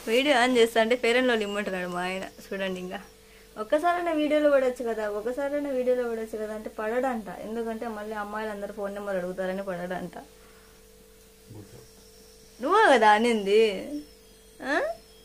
Video on చేస్తా అంటే fair and lovely ఇమ్మంటున్నాడు మా ఆయన చూడండి ఇంకా ఒక్కసారైనా వీడియోలో పడవచ్చు కదా ఒకసారైనా వీడియోలో పడవచ్చు కదా అంటే పడడంట ఎందుకంటే మళ్ళీ అమ్మాయిలు అందరు ఫోన్ నెంబర్ అడుగుతారని పడడంట నువ్వే కదా అనింది ఆ?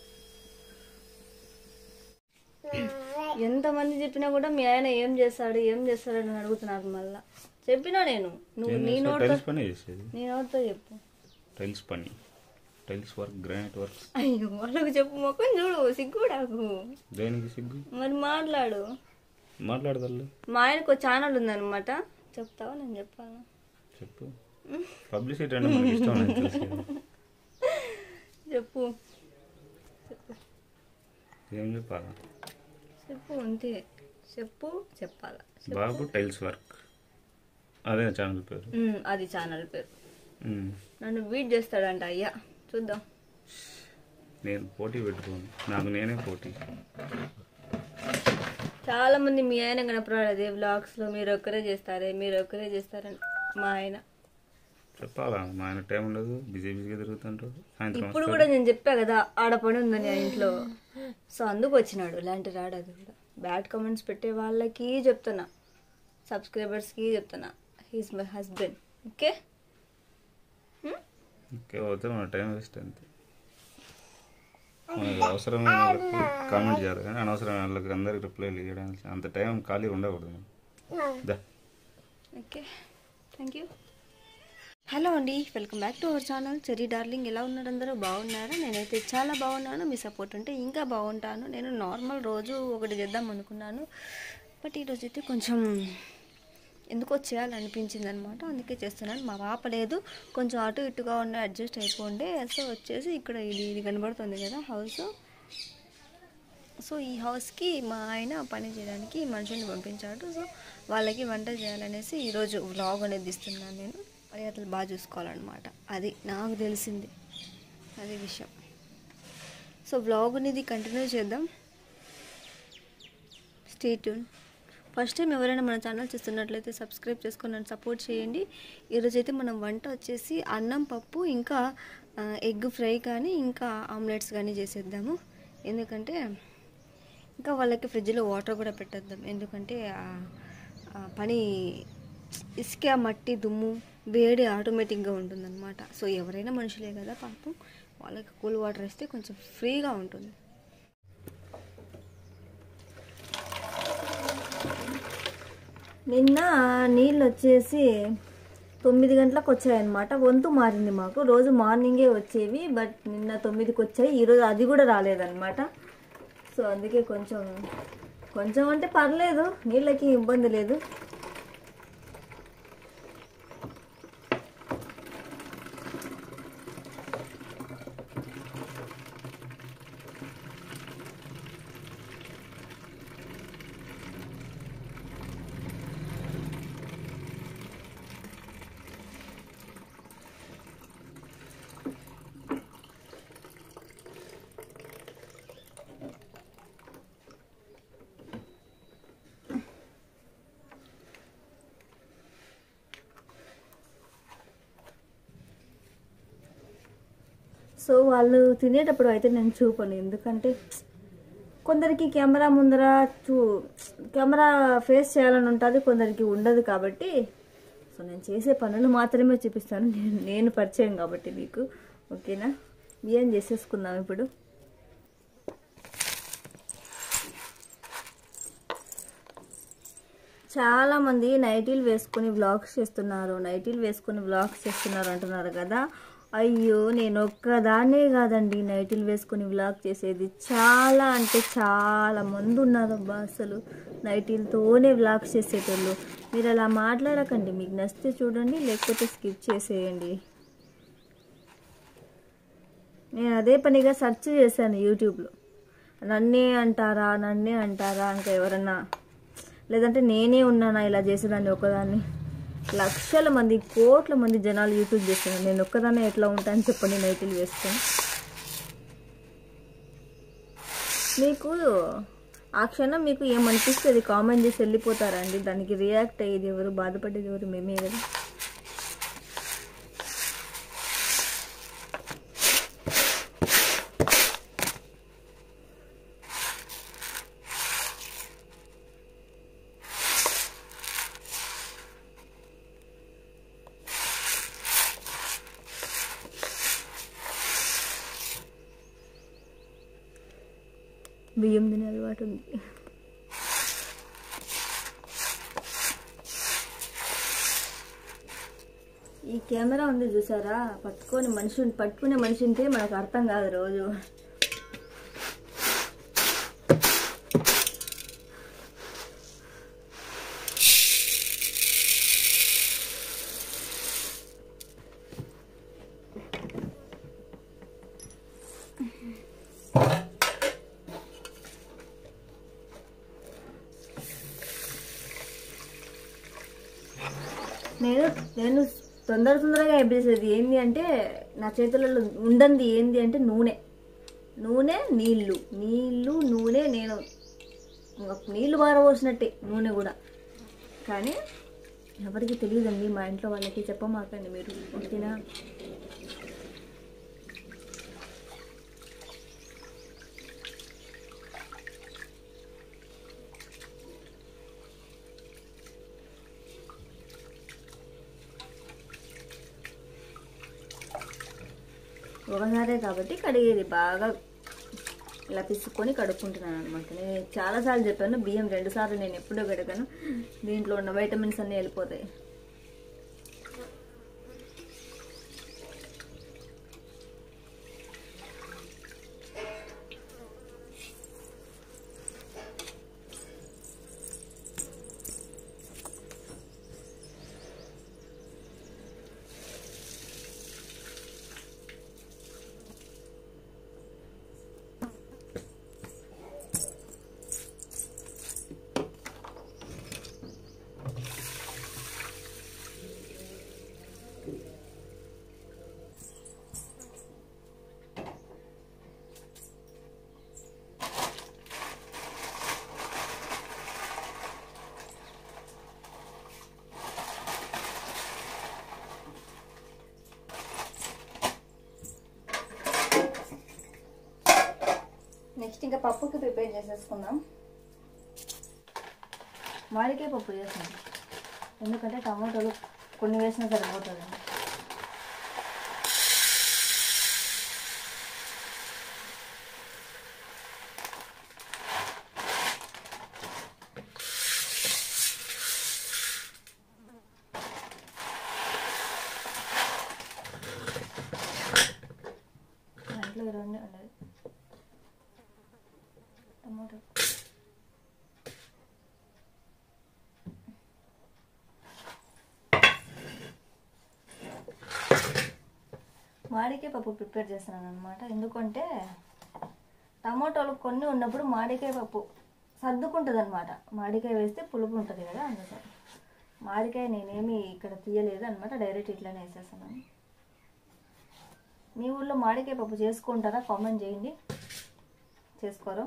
ఎంతమంది చెప్పినా కూడా మీ ఆయన ఏం చేస్తాడు ఏం చేస్తాడు అని అడుగుతున్నారు మళ్ళా చెప్పినా నేను నువ్వు నీ నోట్తో టైల్స్ పని చేసేది నీ నోట్తో చెప్పు టైల్స్ పని టైల్స్ వర్క్ గ్రానైట్ వర్క్ అయ్యో వాళ్ళకు చెప్పు మొక్కని చూడు సిగ్గుడాకు దేనికి సిగ్గు మరి మాట్లాడు మాట్లాడదాళ్ళు మా ఆయనకు ఛానల్ ఉందన్నమాట చెప్తావా నేను చెప్పాలా చెప్పు పబ్లిసిటీ అంటే మనకి ఇష్టం నాకు తెలుసు కదా. చెప్పు ఏం చెప్పాలా చెప్పు అంతే చెప్పు చెప్పాలా బాబు టైల్స్ వర్క్ అదే ఛానల్ పేరు ఉమ్, అది ఛానల్ పేరు ఉమ్. నన్ను బీట్ చేస్తాడంట అయ్యా చూద్దాం నేను పోటీ పెట్టుకోను నాకు నేనే పోటీ చాలా మంది మీ ఆయన కనపడాడు అదే వ్లాగ్స్ లో మీరు ఒక్కరే చేస్తారే మీరు ఒక్కరే చేస్తారని మా ఆయన చెప్పాలా మా ఆయన టైం ఉండదు బిజీ బిజీగా తిరుగుతుంటాడు సాయంత్రం ఇప్పుడు కూడా నేను చెప్పా కదా ఆడ పని ఉందని ఆ ఇంట్లో సో అందుకు వచ్చినాడు ఇలాంటి రాడు అది కూడా బ్యాడ్ కామెంట్స్ పెట్టే వాళ్ళకి చెప్తున్నా సబ్స్క్రైబర్స్కి చెప్తున్నా he's my husband okay okay పోతే మన టైం వేస్ట్ అంతే మనకి అవసరమైన వాళ్ళకి కామెంట్ చేయాలి కానీ అనవసరమైన వాళ్ళకి అందరికి రిప్లై ఇవ్వడానికి అంత టైం ఖాళీ ఉండకూడదు మనం. దా ఓకే థ్యాంక్ యూ హలో అండి welcome back to our channel Cherry Darling ఎలా ఉన్నారు అందరూ బాగున్నారా నేనైతే చాలా బాగున్నాను మీ సపోర్ట్ ఉంటే ఇంకా బాగుంటాను నేను నార్మల్ రోజు ఒకటి చేద్దాం అనుకున్నాను బట్ ఈరోజు అయితే కొంచెం ఎందుకో చేయాలనిపించింది అనమాట అందుకే చేస్తున్నాను మా పాప లేదు కొంచెం అటు ఇటుగా ఉండే అడ్జస్ట్ అయిపోండి సో వచ్చేసి ఇక్కడ ఇది ఇది కనబడుతుంది కదా హౌస్ సో ఈ హౌస్కి మా ఆయన పని చేయడానికి మనుషుల్ని పంపించాడు సో వాళ్ళకి వంట చేయాలనేసి ఈరోజు వ్లాగ్ అనేది ఇస్తున్నాను నేను అది అతను బాగా చూసుకోవాలన్నమాట అది నాకు తెలిసింది అది విషయం సో వ్లాగ్ అనేది కంటిన్యూ చేద్దాం స్టే ట్యూన్ ఫస్ట్ టైం ఎవరైనా మన ఛానల్ చూస్తున్నట్లయితే సబ్స్క్రైబ్ చేసుకొని నన్ను సపోర్ట్ చేయండి ఈరోజు అయితే మనం వంట వచ్చేసి అన్నం పప్పు ఇంకా ఎగ్ ఫ్రై కానీ ఇంకా ఆమ్లెట్స్ కానీ చేసేద్దాము ఎందుకంటే ఇంకా వాళ్ళకి ఫ్రిడ్జ్లో వాటర్ కూడా పెట్టేద్దాం ఎందుకంటే ఆ- ఆ పని ఇసుక మట్టి దుమ్ము వేడి ఆటోమేటిక్గా ఉంటుందన్నమాట సో ఎవరైనా మనుషులే కదా పాపం వాళ్ళకి కూల్ వాటర్ ఇస్తే కొంచెం ఫ్రీగా ఉంటుంది నిన్న నీళ్ళు వచ్చేసి తొమ్మిది గంటలకు వచ్చాయన్నమాట వంతు మారింది మాకు రోజు మార్నింగే వచ్చేవి బట్ నిన్న తొమ్మిదికి వచ్చాయి ఈరోజు అది కూడా రాలేదన్నమాట సో అందుకే కొంచెం కొంచెం అంటే పర్లేదు నీళ్ళకి ఇబ్బంది లేదు సో వాళ్ళు తినేటప్పుడు అయితే నేను చూపను ఎందుకంటే కొందరికి కెమెరా ముందర చూ కెమెరా ఫేస్ చేయాలని ఉంటుంది కొందరికి ఉండదు కాబట్టి సో నేను చేసే పనులు మాత్రమే చూపిస్తాను నేను నేను పరిచయం కాబట్టి మీకు ఓకేనా బియ్యం చేసేసుకుందాం ఇప్పుడు చాలా మంది నైటీలు వేసుకొని వ్లాగ్స్ చేస్తున్నారు నైటీలు వేసుకొని వ్లాగ్స్ చేస్తున్నారు అంటున్నారు కదా అయ్యో నేను ఒక్కదాన్నే కాదండి నైటీలు వేసుకొని వ్లాగ్ చేసేది చాలా అంటే చాలా మంది ఉన్నారు అబ్బా అసలు నైటీలతోనే వ్లాగ్స్ చేసేటోళ్ళు మీరు అలా మాట్లాడకండి మీకు నచ్చితే చూడండి లేకపోతే స్కిప్ చేసేయండి నేను అదే పనిగా సెర్చ్ చేశాను యూట్యూబ్లో నన్నే అంటారా నన్నే అంటారా ఇంకా ఎవరన్నా లేదంటే నేనే ఉన్నానా ఇలా చేసేదాన్ని ఒకదాన్ని లక్షల మంది కోట్ల మంది జనాలు యూట్యూబ్ చేస్తున్నారు నేను ఒక్కదాన్నే ఎట్లా ఉంటాను చెప్పండి నైట్లు వేసుకొని మీకు ఆ క్షణం మీకు ఏమనిపిస్తుంది కామెంట్ చేసి వెళ్ళిపోతారండి దానికి రియాక్ట్ అయ్యేది ఎవరు బాధపడేది ఎవరు మేమే కదా బియ్యం తినే అలవాటు ఉంది ఈ కెమెరా ఉంది చూసారా పట్టుకొని మనిషి పట్టుకునే మనిషి ఉంటే మనకు అర్థం కాదు రోజు నేను నేను తొందర తొందరగా అయిపోయేది ఏంది అంటే నా చేతులలో ఉండంది ఏంది అంటే నూనె నూనె నీళ్ళు నీళ్ళు నూనె నేను ఇంక నీళ్ళు పారబోసినట్టే నూనె కూడా కానీ ఎవరికి తెలియదండి మా ఇంట్లో వాళ్ళకి చెప్పమాకండి మీరు ఓకేనా ఒకసారే కాబట్టి కడిగేది బాగా ఇలా పిసుకొని కడుక్కుంటున్నాను అనమాట నేను చాలాసార్లు చెప్పాను బియ్యం రెండు సార్లు నేను ఎప్పుడూ కడగాను దీంట్లో ఉన్న వైటమిన్స్ అన్నీ వెళ్ళిపోతాయి నెక్స్ట్ ఇంకా పప్పుకి ప్రిపేర్ చేసేసుకుందాం వాడికే పప్పు చేస్తాం ఎందుకంటే టమాటోలు కొన్ని వేసినా సరిపోతుంది దాంట్లో ఈ రెండే ఉండదు టమాటో మాడికాయ పప్పు ప్రిపేర్ చేస్తున్నాను అనమాట ఎందుకంటే టమాటోలు కొన్ని ఉన్నప్పుడు మాడికాయ పప్పు సర్దుకుంటుంది అనమాట మాడికాయ వేస్తే పులుపు ఉంటుంది కదా అందుకని మాడికాయ నేనేమి ఇక్కడ తీయలేదు అనమాట డైరెక్ట్ ఇట్లానే వేసేస్తున్నాను మీ ఊళ్ళో మాడికాయ పప్పు చేసుకుంటారా కామెంట్ చేయండి చేసుకోరు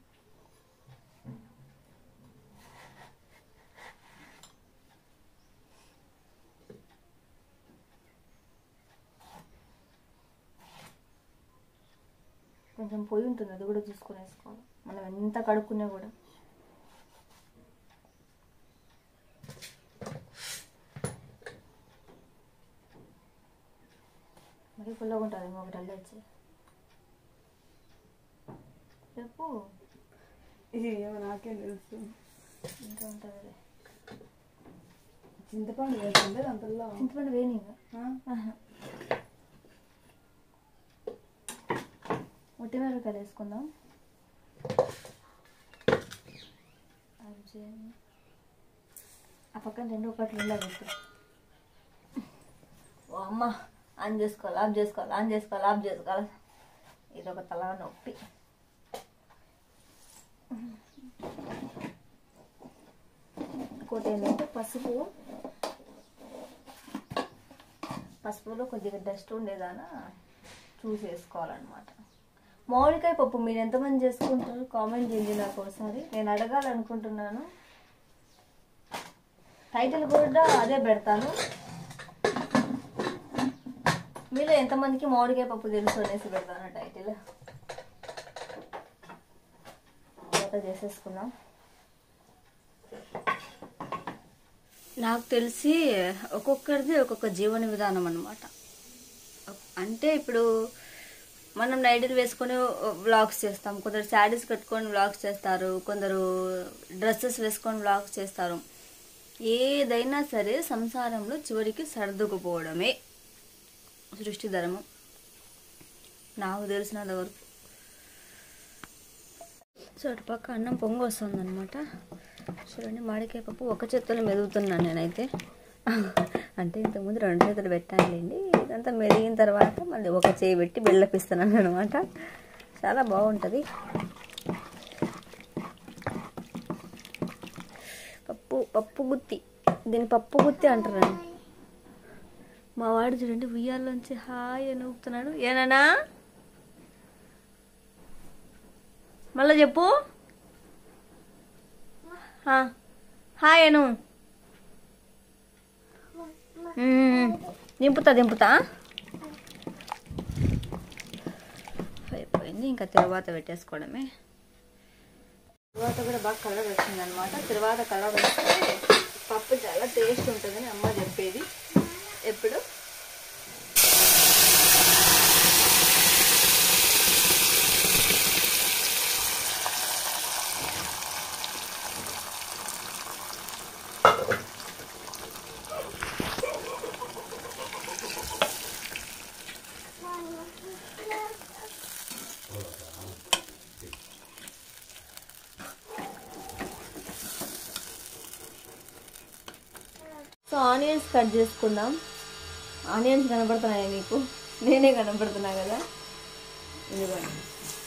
కొంచెం పొయ్యి ఉంటుంది అది కూడా చూసుకొని వేసుకోవాలి మనం ఎంత కడుక్కున్నా కూడా మరి పుల్లగా ఉంటుంది ఇంకొకటి అల్లొచ్చి చెప్పు ఏమో నాకేం తెలుసు ఇంత ఉంటుంది చింతపండు వేసిందే దాంట్లో చింతపండు వేని ఉట్టి మిరపకాయలు వేసుకుందాం అది చేయండి. ఆ పక్కన రెండు ఒకటి ఉండాలి పెట్టు ఓ అమ్మ ఆన్ చేసుకోవాలి ఆఫ్ చేసుకోవాలి ఆన్ చేసుకోవాలి ఆఫ్ చేసుకోవాలి ఇది ఒక తల నొప్పి ఇంకోటి ఏంటంటే పసుపు పసుపులో కొద్దిగా డస్ట్ ఉండేదానా చూసి వేసుకోవాలన్నమాట మామిడికాయ పప్పు మీరు ఎంతమంది చేసుకుంటారు కామెంట్ చేయండి నాకు ఒకసారి నేను అడగాలనుకుంటున్నాను టైటిల్ కూడా అదే పెడతాను మీలో ఎంతమందికి మామిడికాయ పప్పు తెలుసు అనేసి పెడతాను టైటిల్ తర్వాత చేసేసుకుందాం నాకు తెలిసి ఒక్కొక్కరిది ఒక్కొక్క జీవన విధానం అనమాట అంటే ఇప్పుడు మనం నైటీలు వేసుకొని వ్లాగ్స్ చేస్తాం కొందరు శారీస్ కట్టుకొని వ్లాగ్స్ చేస్తారు కొందరు డ్రెస్సెస్ వేసుకొని వ్లాగ్స్ చేస్తారు ఏదైనా సరే సంసారంలో చివరికి సర్దుకుపోవడమే సృష్టి ధర్మం నాకు తెలిసినంత వరకు సో అటుపక్క అన్నం పొంగు వస్తుంది అనమాట చూడండి మామిడికాయ పప్పు ఒక చేత్తలో మెదుగుతున్నాను నేనైతే అంటే ఇంతకుముందు రెండు చేతులు పెట్టానులేండి ఇదంతా మెదిగిన తర్వాత మళ్ళీ ఒక చేయి పెట్టి బెల్లపిస్తున్నాను అనమాట చాలా బాగుంటుంది పప్పు పప్పు గుత్తి దీన్ని పప్పు గుత్తి అంటారండి మా వాడు చూడండి ఉయ్యాల్లోంచి హాయ్ అని ఊపుతున్నాడు ఏనా మళ్ళా చెప్పు ఆ, హాయ్ అను మ్మ్. దింపుతా దింపుతా అయిపోయింది ఇంకా తర్వాత పెట్టేసుకోవడమే తర్వాత కూడా బాగా కలర్ వచ్చింది అనమాట తర్వాత కలర్ వస్తే పప్పు చాలా టేస్ట్ ఉంటుందని అమ్మ చెప్పేది ఎప్పుడు సో ఆనియన్స్ కట్ చేసుకుందాం ఆనియన్స్ కనపడుతున్నాయి మీకు నేనే కనపడుతున్నా కదా ఇదిగోండి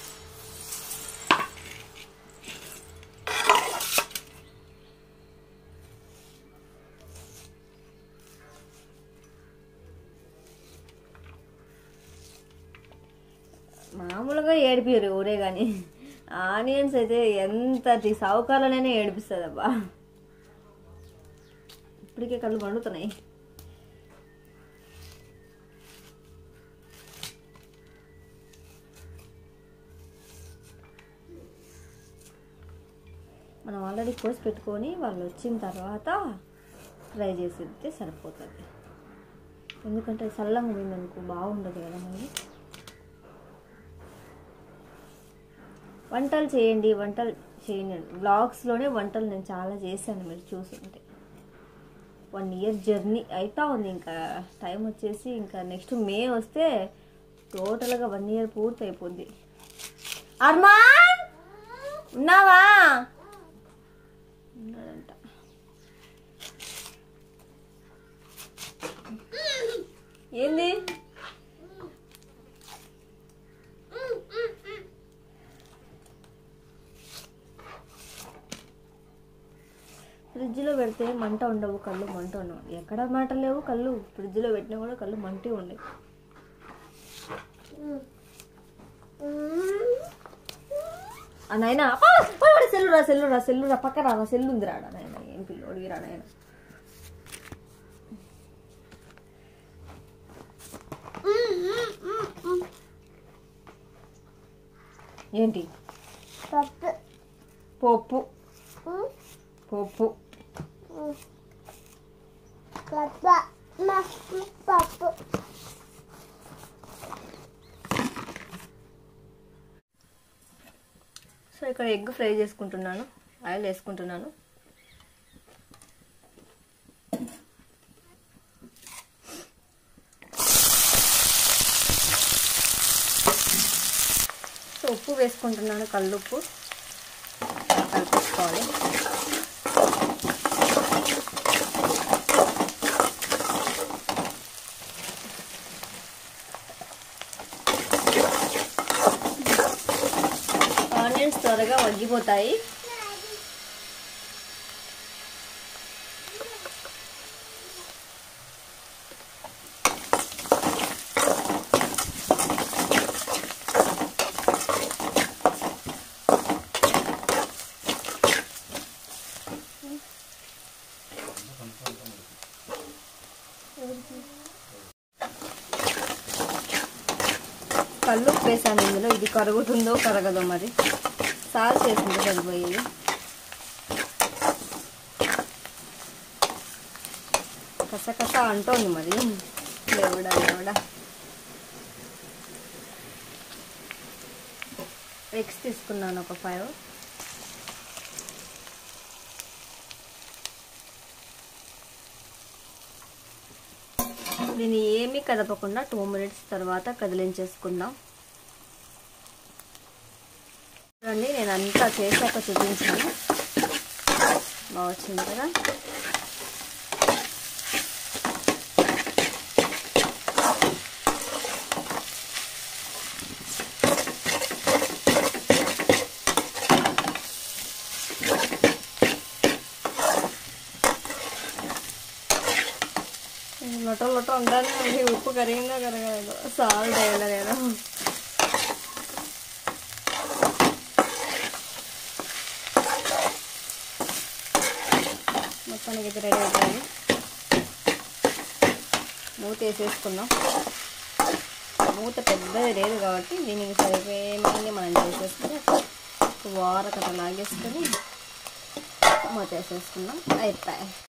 మామూలుగా ఏడిపిరు ఊరే కానీ ఆనియన్స్ అయితే ఎంతటి సావుకాలనైనా ఏడిపిస్తుంది అబ్బా ఇప్పటికే కళ్ళు మండుతున్నాయి మనం ఆల్రెడీ కోసి పెట్టుకొని వాళ్ళు వచ్చిన తర్వాత ఫ్రై చేసి ఇస్తే సరిపోతుంది ఎందుకంటే చల్లంగా పోయిందనుకో బాగుండదు కదా మళ్ళీ వంటలు చేయండి వంటలు చేయండి బ్లాగ్స్లోనే వంటలు నేను చాలా చేశాను మీరు చూసుంటే వన్ ఇయర్ జర్నీ అవుతా ఉంది ఇంకా టైం వచ్చేసి ఇంకా నెక్స్ట్ మే వస్తే టోటల్గా వన్ ఇయర్ పూర్తి అయిపోద్ది అర్మాన్ ఉన్నావా ఉన్నాడంట ఏంది ఫ్రిడ్జ్లో పెడితే మంట ఉండవు కళ్ళు మంట ఉండవు ఎక్కడ మంట లేవు కళ్ళు ఫ్రిడ్జ్లో పెట్టినా కూడా కళ్ళు మంటే ఉండవు ఆ నాయన సెల్లు రా సెల్లు రా సెల్లు రా పక్క రా సెల్లు ఉంది రాడా నాయన ఏం పిల్లోడికి రా నాయన ఏంటి పప్పు పప్పు సో ఇక్కడ ఎగ్ ఫ్రై చేసుకుంటున్నాను ఆయిల్ వేసుకుంటున్నాను సో ఉప్పు వేసుకుంటున్నాను కల్లుప్పు కలిపేసుకోవాలి ఆనియన్స్ త్వరగా మగ్గిపోతాయి కళ్ళు వేసాను ఇందులో ఇది కరుగుతుందో కరగదో మరి సాల్ట్ వేసిందో సరిపోయేది కసకస అంటోంది మరి దేవుడా దేవుడా ఎగ్స్ తీసుకున్నాను ఒక ఫైవ్ దీన్ని ఏమీ కదపకుండా టూ మినిట్స్ తర్వాత కదిలించేసుకుందాం చూడండి నేను అంతా చేశాక చూపించాను బాగా వచ్చింది కదా లొట లొట ఉండాలి అది ఉప్పు కరిగిందా కరగలేదు సాల్ట్ వేయాలి నేను మొత్తానికి అయితే రెడీ అయిపోయింది మూత వేసేసుకుందాం మూత పెద్దది లేదు కాబట్టి దీనికి సరిపోయేమని మనం చేసేసుకుని వారకట లాగేసుకొని మూత వేసేసుకుందాం అయిపోయాయి